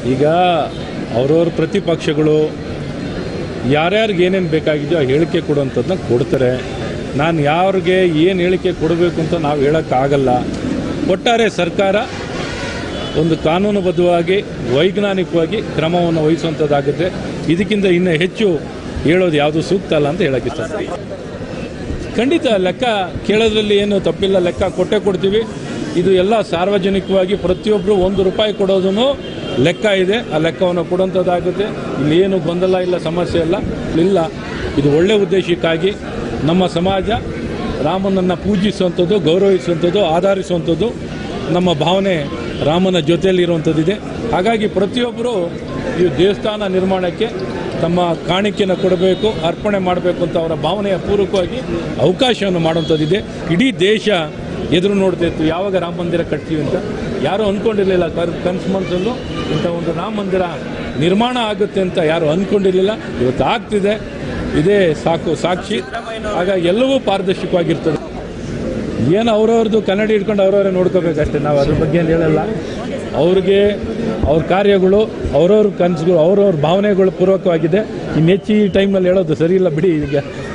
ಈಗ ಅವ್ರವ್ರ ಪ್ರತಿಪಕ್ಷಗಳು ಯಾರ್ಯಾರಿಗೆ ಏನೇನು ಬೇಕಾಗಿದೆಯೋ ಆ ಹೇಳಿಕೆ ಕೊಡುವಂಥದ್ದನ್ನ ಕೊಡ್ತಾರೆ ನಾನು ಯಾರಿಗೆ ಏನು ಹೇಳಿಕೆ ಕೊಡಬೇಕು ಅಂತ ನಾವು ಹೇಳೋಕ್ಕಾಗಲ್ಲ ಒಟ್ಟಾರೆ ಸರ್ಕಾರ ಒಂದು ಕಾನೂನುಬದ್ಧವಾಗಿ ವೈಜ್ಞಾನಿಕವಾಗಿ ಕ್ರಮವನ್ನು ವಹಿಸುವಂಥದ್ದಾಗುತ್ತೆ ಇದಕ್ಕಿಂತ ಇನ್ನೂ ಹೆಚ್ಚು ಹೇಳೋದು ಯಾವುದು ಸೂಕ್ತ ಅಲ್ಲ ಅಂತ ಹೇಳಕ್ಕೆ ಇಷ್ಟಪಡ್ತೀನಿ ಖಂಡಿತ ಲೆಕ್ಕ ಕೇಳೋದ್ರಲ್ಲಿ ಏನು ತಪ್ಪಿಲ್ಲ ಲೆಕ್ಕ ಕೊಟ್ಟೇ ಕೊಡ್ತೀವಿ ಇದು ಎಲ್ಲ ಸಾರ್ವಜನಿಕವಾಗಿ ಪ್ರತಿಯೊಬ್ಬರು ಒಂದು ರೂಪಾಯಿ ಕೊಡೋದನ್ನು ಲೆಕ್ಕ ಇದೆ ಆ ಲೆಕ್ಕವನ್ನು ಕೊಡುವಂಥದ್ದಾಗುತ್ತೆ ಇಲ್ಲಿ ಏನು ಗೊಂದಲ ಇಲ್ಲ ಸಮಸ್ಯೆ ಇಲ್ಲ ಇಲ್ಲ ಇದು ಒಳ್ಳೆ ಉದ್ದೇಶಕ್ಕಾಗಿ ನಮ್ಮ ಸಮಾಜ ರಾಮನನ್ನು ಪೂಜಿಸುವಂಥದ್ದು ಗೌರವಿಸುವಂಥದ್ದು ಆಧರಿಸುವಂಥದ್ದು ನಮ್ಮ ಭಾವನೆ ರಾಮನ ಜೊತೆಯಲ್ಲಿರುವಂಥದ್ದಿದೆ ಹಾಗಾಗಿ ಪ್ರತಿಯೊಬ್ಬರು ಈ ದೇವಸ್ಥಾನ ನಿರ್ಮಾಣಕ್ಕೆ ತಮ್ಮ ಕಾಣಿಕೆಯನ್ನು ಕೊಡಬೇಕು ಅರ್ಪಣೆ ಮಾಡಬೇಕು ಅಂತ ಅವರ ಭಾವನೆಯ ಪೂರ್ವಕವಾಗಿ ಅವಕಾಶವನ್ನು ಮಾಡುವಂಥದ್ದಿದೆ ಇಡೀ ದೇಶ ಎದುರು ನೋಡ್ತಾ ಇತ್ತು ಯಾವಾಗ ರಾಮ ಮಂದಿರ ಕಟ್ತೀವಿ ಅಂತ ಯಾರೂ ಅಂದ್ಕೊಂಡಿರಲಿಲ್ಲ ಕರ್ ಕನಸು ಮನಸ್ಸಲ್ಲೂ ಇಂಥ ಒಂದು ರಾಮ ಮಂದಿರ ನಿರ್ಮಾಣ ಆಗುತ್ತೆ ಅಂತ ಯಾರು ಅಂದ್ಕೊಂಡಿರಲಿಲ್ಲ ಇವತ್ತು ಆಗ್ತಿದೆ ಇದೇ ಸಾಕು ಸಾಕ್ಷಿ ಹಾಗಾಗಿ ಎಲ್ಲವೂ ಪಾರದರ್ಶಕವಾಗಿರ್ತದೆ ಏನು ಅವ್ರವ್ರದ್ದು ಕನ್ನಡಿ ಹಿಡ್ಕೊಂಡು ಅವ್ರವರೇ ನೋಡ್ಕೋಬೇಕಷ್ಟೇ ನಾವು ಅದ್ರ ಬಗ್ಗೆ ಏನು ಹೇಳಲ್ಲ ಅವ್ರಿಗೆ ಅವ್ರ ಕಾರ್ಯಗಳು ಅವ್ರವ್ರ ಕನಸುಗಳು ಅವ್ರವ್ರ ಭಾವನೆಗಳು ಪೂರ್ವಕವಾಗಿದೆ ಇನ್ನು ಹೆಚ್ಚು ಈ ಟೈಮಲ್ಲಿ ಹೇಳೋದು ಸರಿ ಇಲ್ಲ ಬಿಡಿ ಈಗ